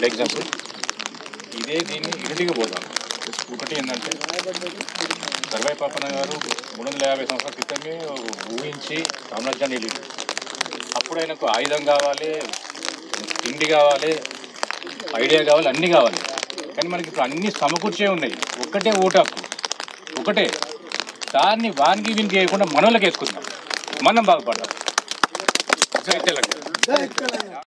good example ఇదే దీన్ని ఇరుటిగా పోదాం ఒకటి ఏంటంటే సర్వై పాపన్న గారు మూడు వందల యాభై సంవత్సరాల క్రితమే ఊహించి సామ్రాజ్యాన్ని వెళ్ళింది అప్పుడు ఆయనకు ఆయుధం కావాలి తిండి కావాలి ఐడియా కావాలి అన్నీ కావాలి కానీ మనకి ఇప్పుడు అన్నీ సమకూర్చే ఉన్నాయి ఒక్కటే ఓటు హక్కు ఒకటే దాన్ని వానికి వీనికి వేయకుండా మనోళ్ళకి వేసుకుందాం మనం బాగుపడదాం జై తెలంగాణ